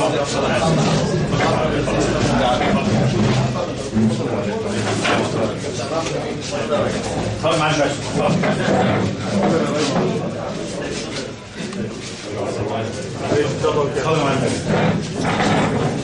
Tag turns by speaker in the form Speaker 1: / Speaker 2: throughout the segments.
Speaker 1: طبعا معاش بس طبعا معاش بس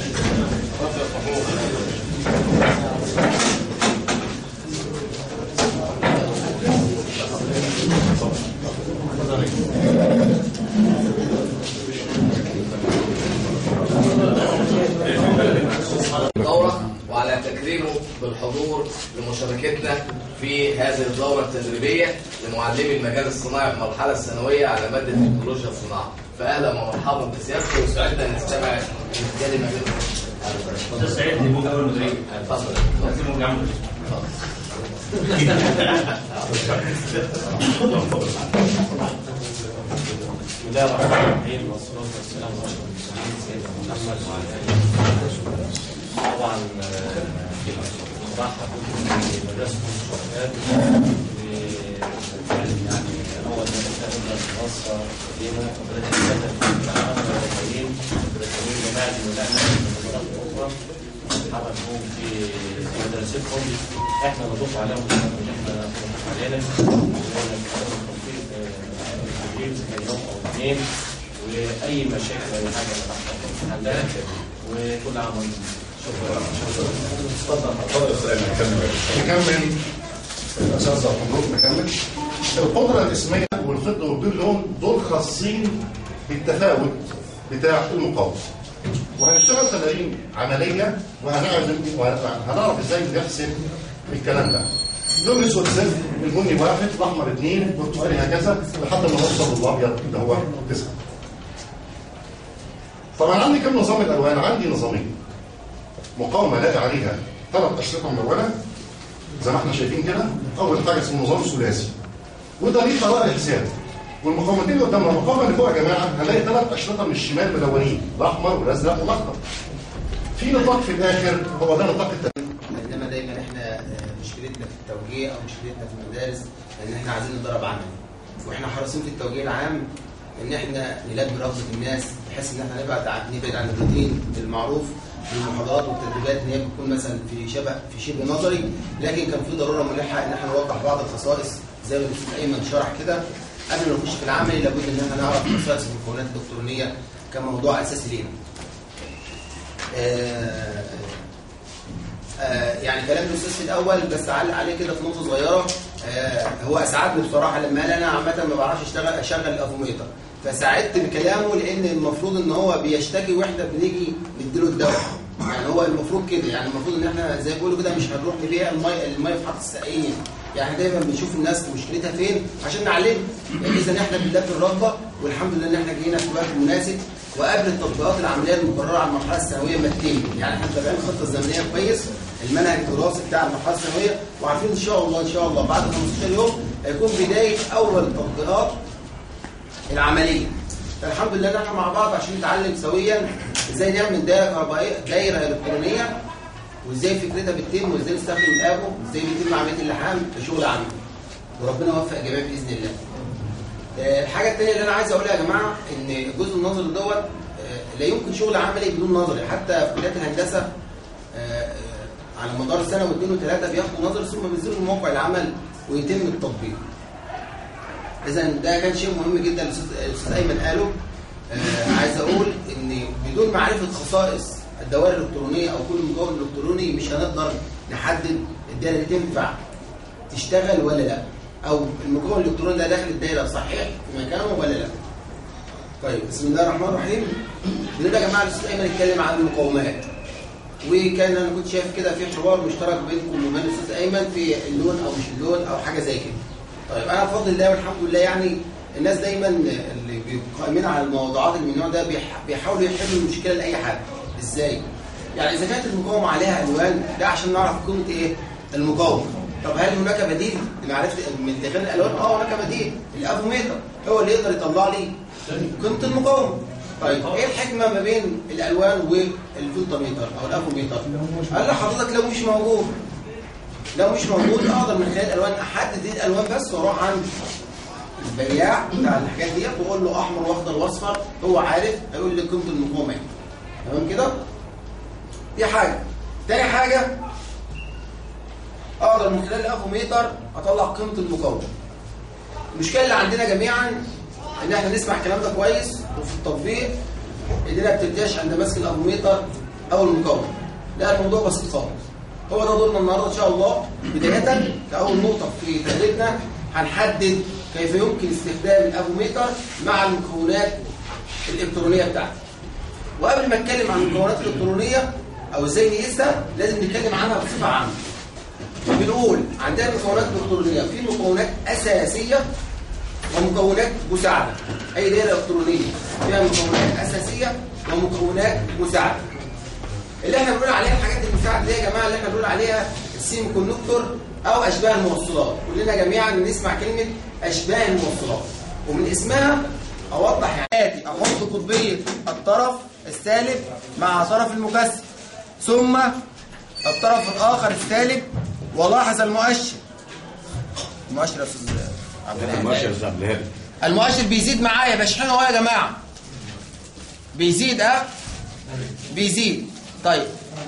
Speaker 2: الدورة وعلى تكريمه بالحضور لمشاركتنا في هذه الدورة التدريبية لمعلمي المجال الصناعي في المرحلة الثانوية على مادة تكنولوجيا الصناعة فأهلا ومرحبا بسيادتكم وسعدنا نستمع لكلمة منكم
Speaker 1: ده سعيد دي ممكن اول مدري
Speaker 2: اتفضل
Speaker 1: لازم ممكن اعمل
Speaker 3: بسم الله الرحمن الرحيم والصلاة والسلام على أشرف المرسلين سيدنا محمد وعلى آله وصحبه وسلم. طبعا آه، برحب بكم في مدرسة الشهداء يعني أول ما نتكلم الخاصة بنا فضيلة السادة العام والمديرين والمدرسين جماعة الولايات المدرسة الأخرى مرحبا بكم في مدرستكم احنا نضيف عليهم ان احنا نضيف علينا ونتكلم التوفيق التدريب كان يوم او اثنين واي مشاكل اي حاجه نحن حلها وكل عام وانتم شكرا
Speaker 4: نكمل الاساتذه الحضور نكمل القدره الاسميه والخط والدول لون دول خاصين بالتفاوت بتاع المقاومه وهنشتغل تمارين عمليه وهنعرف وهنعرف ازاي نحسب الكلام ده لون اسود صفر البني واحد الاحمر اثنين البرتقالي هكذا لحد ما نوصل للابيض اللي هو تسعه طبعا عندي كم نظام الالوان عندي نظامين مقاومه لاقي عليها ثلاث اشرطه ملونه زي ما احنا شايفين كده اول حاجه اسمه نظام ثلاثي وده ليه طريقه حساب والمقاومتين اللي قدامنا المقاومه اللي فوق يا جماعه هنلاقي ثلاث اشرطه من الشمال ملونين الاحمر والازرق والاخضر في نطاق في الاخر هو ده نطاق التدريب
Speaker 5: انما دايما احنا آه، مشكلتنا في التوجيه او مشكلتنا في المدارس ان احنا عايزين نضرب عملي واحنا حريصين في التوجيه العام ان احنا نلبي رغبه الناس بحيث ان احنا نبعد عن نبعد عن الروتين المعروف المحاضرات والتدريبات ان هي بتكون مثلا في شبه في شبه نظري لكن كان في ضروره ملحه ان احنا نوضح بعض الخصائص زي ما الاستاذ ايمن شرح كده قبل ما نخش في العملي لابد ان احنا نعرف خصائص المكونات الالكترونيه كموضوع اساسي لينا. آه، آه، يعني كلام الاستاذ في الاول بس اعلق عليه كده في نقطه صغيره آه، هو اسعدني بصراحه لما قال انا عامه ما بعرفش اشتغل اشغل الافوميتر فساعدت بكلامه لان المفروض ان هو بيشتكي واحنا بنيجي نديله الدواء يعني هو المفروض كده يعني المفروض ان احنا زي ما بيقولوا كده مش هنروح نبيع المي المي في حق السقايين يعني إحنا دايما بنشوف الناس مشكلتها فين عشان نعلمها يعني اذا احنا بنلبي الرغبه والحمد لله ان احنا جينا في الوقت المناسب وقبل التطبيقات العمليه المقرره على المرحله الثانويه ما تتم يعني احنا متابعين الخطه الزمنيه كويس المنهج الدراسي بتاع المرحله الثانويه وعارفين ان شاء الله ان شاء الله بعد 15 يوم هيكون بدايه اول التطبيقات العمليه فالحمد لله ان احنا مع بعض عشان نتعلم سويا ازاي نعمل دايره كهربائيه دايره الكترونيه وازاي فكرتها بتتم وازاي نستخدم الابو وازاي بيتم عمليه اللحام في شغل عملي وربنا يوفق الجميع باذن الله آه، الحاجه الثانيه اللي انا عايز اقولها يا جماعه ان الجزء النظري دوت آه، لا يمكن شغل عملي بدون نظري حتى في كليات الهندسه آه، آه، على مدار السنه واثنين وثلاثه بياخدوا نظري ثم بينزلوا موقع العمل ويتم التطبيق اذا ده كان شيء مهم جدا الاستاذ الأستاذ ايمن قاله آه عايز اقول ان بدون معرفه خصائص الدوائر الالكترونيه او كل مكون الكتروني مش هنقدر نحدد الدايره دي تنفع تشتغل ولا لا او المكون الالكتروني ده داخل الدايره صحيح في مكانه ولا لا طيب بسم الله الرحمن الرحيم بنبدا يا جماعه الاستاذ ايمن يتكلم عن المقاومات وكان انا كنت شايف كده في حوار مشترك بينكم وبين الاستاذ ايمن في اللون او مش اللون او حاجه زي كده طيب انا بفضل الله والحمد لله يعني الناس دايما اللي قائمين على الموضوعات اللي من النوع ده بيح- بيحاولوا يحلوا المشكله لاي حاجه ازاي يعني اذا كانت المقاومه عليها الوان ده عشان نعرف قيمه ايه المقاومه طب هل هناك بديل لمعرفه من تغيير الالوان اه هناك بديل الافوميتر هو اللي يقدر يطلع لي قيمه المقاومه طيب ايه الحكمه ما بين الالوان والفولتميتر او الافوميتر قال لحضرتك لو مش موجود لو مش موجود اقدر من خلال الالوان احدد ايه الالوان بس واروح عند البياع بتاع الحاجات ديت واقول له احمر واخضر واصفر هو عارف هيقول لي قيمه المقاومه ايه تمام كده دي حاجه تاني حاجه اقدر من خلال الافوميتر اطلع قيمه المقاومه المشكله اللي عندنا جميعا ان احنا نسمع الكلام ده كويس وفي التطبيق ايدينا ما بترجعش عند ماسك الافوميتر او المقاومه لا الموضوع بسيط خالص هو ده دورنا النهارده ان شاء الله بدايه كاول نقطه في تدريبنا هنحدد كيف يمكن استخدام الافوميتر مع المكونات الالكترونيه بتاعته وقبل ما اتكلم عن المكونات الالكترونيه او ازاي نقيسها لازم نتكلم عنها بصفه عامه بنقول عندنا المكونات الالكترونيه في مكونات اساسيه ومكونات مساعده اي دايره الكترونيه فيها مكونات اساسيه ومكونات مساعده اللي احنا بنقول عليها الحاجات المساعده دي يا جماعه اللي احنا بنقول عليها السيمي كوندكتور او اشباه الموصلات كلنا جميعا بنسمع كلمه اشباه الموصلات ومن اسمها اوضح يعني آتي احط قطبيه الطرف السالب مع طرف المكثف ثم الطرف الاخر السالب ولاحظ المؤشر المؤشر يا استاذ عبد الهادي المؤشر بيزيد معايا بشحنه اهو يا جماعه بيزيد اه بيزيد طيب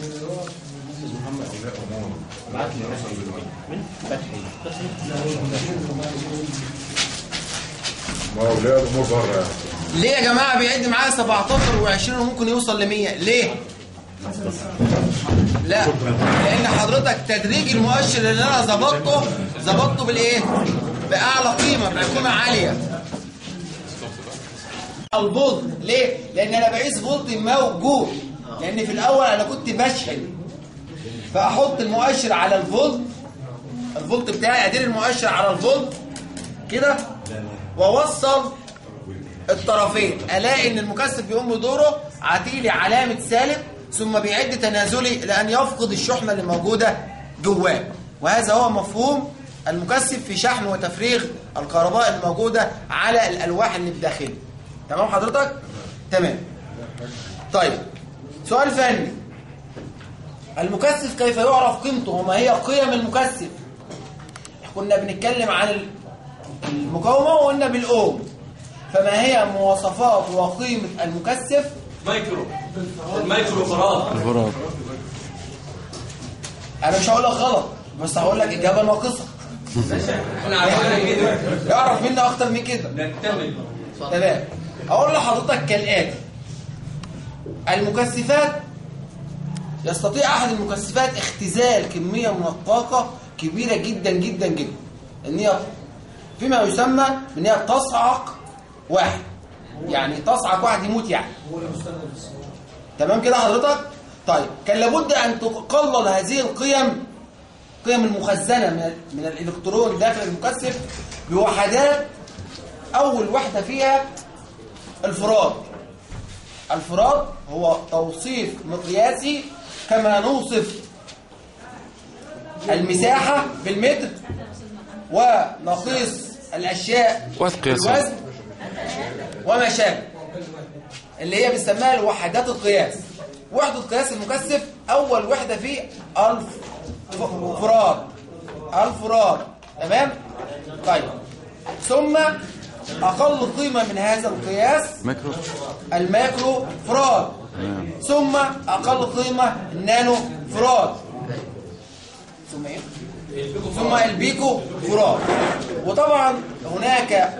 Speaker 6: ما هو اولياء الامور بره يعني
Speaker 5: ليه يا جماعه بيعد معايا 17 و20 وممكن يوصل ل 100 ليه لا لان حضرتك تدريج المؤشر اللي انا ظبطته ظبطته بالايه باعلى قيمه بقيمه عاليه الفولت ليه لان انا بقيس فولت موجود لان في الاول انا كنت بشحن فاحط المؤشر على الفولت الفولت بتاعي ادير المؤشر على الفولت كده واوصل الطرفين الاقي ان المكثف بيقوم بدوره عتيلي علامه سالب ثم بيعد تنازلي لان يفقد الشحنه اللي موجوده جواه وهذا هو مفهوم المكثف في شحن وتفريغ الكهرباء الموجوده على الالواح اللي بداخله تمام حضرتك تمام طيب سؤال فني المكثف كيف يعرف قيمته وما هي قيم المكثف كنا بنتكلم عن المقاومه وقلنا بالاوم فما هي مواصفات وقيمه المكثف
Speaker 7: مايكرو المايكرو فراد
Speaker 5: انا مش هقول لك غلط بس هقول لك اجابه ناقصه
Speaker 7: احنا عارفين كده
Speaker 5: يعرف منا اكتر من كده
Speaker 7: نكتمل
Speaker 5: تمام اقول لحضرتك كالاتي المكثفات يستطيع احد المكثفات اختزال كميه من الطاقه كبيره جدا جدا جدا ان هي فيما يسمى ان هي تصعق واحد يعني تصعق واحد يموت يعني تمام كده حضرتك طيب كان لابد ان تقلل هذه القيم قيم المخزنه من من الالكترون داخل المكثف بوحدات اول وحده فيها الفراد الفراد هو توصيف مقياسي كما نوصف المساحه بالمتر ونقيس الاشياء بالوزن وما شابه اللي هي بنسميها الوحدات القياس وحدة قياس المكثف أول وحدة فيه ألف فراد ألف فراد تمام؟ طيب ثم أقل قيمة من هذا القياس
Speaker 8: مايكرو
Speaker 5: الماكرو فراد ثم أقل قيمة النانو فراد ثم إيه؟ ثم البيكو فراد وطبعا هناك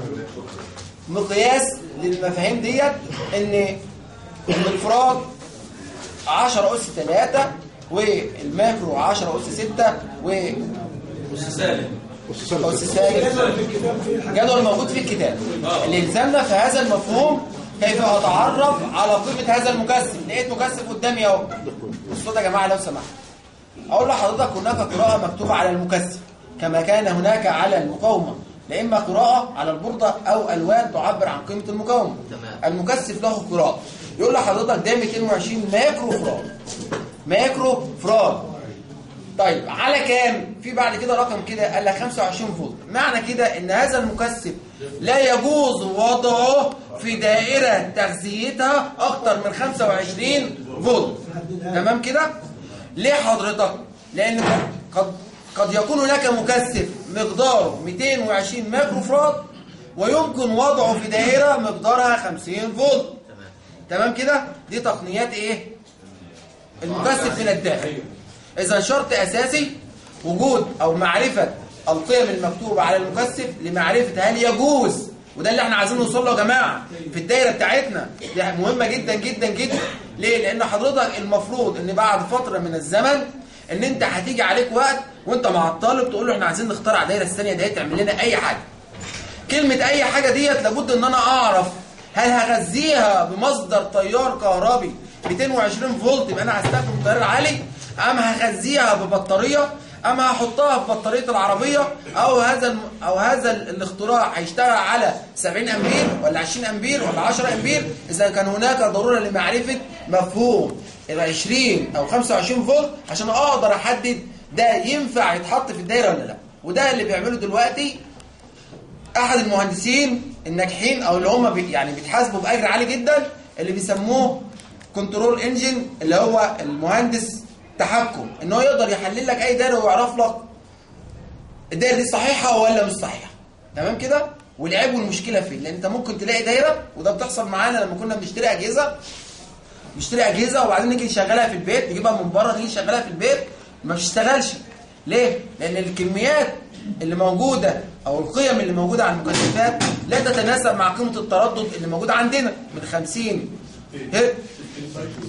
Speaker 5: مقياس للمفاهيم ديت ان الانفراد 10 اس 3 والماكرو 10 اس 6 و
Speaker 7: سالم
Speaker 5: اس سالب جدول موجود في الكتاب اللي يلزمنا في هذا المفهوم كيف اتعرف على قيمه هذا المكثف لقيت مكثف قدامي اهو الصوت يا جماعه لو سمحت اقول لحضرتك هناك قراءه مكتوبه على المكثف كما كان هناك على المقاومه لا اما قراءه على البورده او الوان تعبر عن قيمه المقاومه
Speaker 2: تمام.
Speaker 5: المكثف له قراءه يقول لحضرتك ده 220 ماكرو فراد ماكرو فراد طيب على كام في بعد كده رقم كده قال لك 25 فولت معنى كده ان هذا المكثف لا يجوز وضعه في دائره تغذيتها اكتر من 25 فولت تمام كده ليه حضرتك لان قد قد يكون هناك مكثف مقداره 220 مايكرو فراد ويمكن وضعه في دائره مقدارها 50 فولت تمام كده دي تقنيات ايه المكثف من الداخل اذا شرط اساسي وجود او معرفه القيم المكتوبه على المكثف لمعرفه هل يجوز وده اللي احنا عايزين نوصل له يا جماعه في الدايره بتاعتنا دي مهمه جدا جدا جدا ليه لان حضرتك المفروض ان بعد فتره من الزمن ان انت هتيجي عليك وقت وانت مع الطالب تقول له احنا عايزين نخترع دايره الثانيه دي تعمل لنا اي حاجه كلمه اي حاجه ديت لابد ان انا اعرف هل هغذيها بمصدر تيار كهربي 220 فولت يبقى انا هستخدم التيار العالي ام هغذيها ببطاريه ام هحطها في بطاريه العربيه او هذا الم... او هذا ال- الاختراع هيشتغل على 70 امبير ولا 20 امبير ولا 10 امبير اذا كان هناك ضروره لمعرفه مفهوم ال 20 او 25 فولت عشان اقدر احدد ده ينفع يتحط في الدايره ولا لا وده اللي بيعمله دلوقتي احد المهندسين الناجحين او اللي هم بي يعني بيتحاسبوا باجر عالي جدا اللي بيسموه كنترول انجن اللي هو المهندس تحكم ان هو يقدر يحلل لك اي دايره ويعرف لك الدايره دي صحيحه ولا مش صحيحه تمام كده والعيب والمشكله فين لان انت ممكن تلاقي دايره وده بتحصل معانا لما كنا بنشتري اجهزه نشتري اجهزه وبعدين نيجي نشغلها في البيت نجيبها من بره نيجي نشغلها في البيت ما بتشتغلش ليه لان الكميات اللي موجوده او القيم اللي موجوده على المكثفات لا تتناسب مع قيمه التردد اللي موجوده عندنا من 50 هرت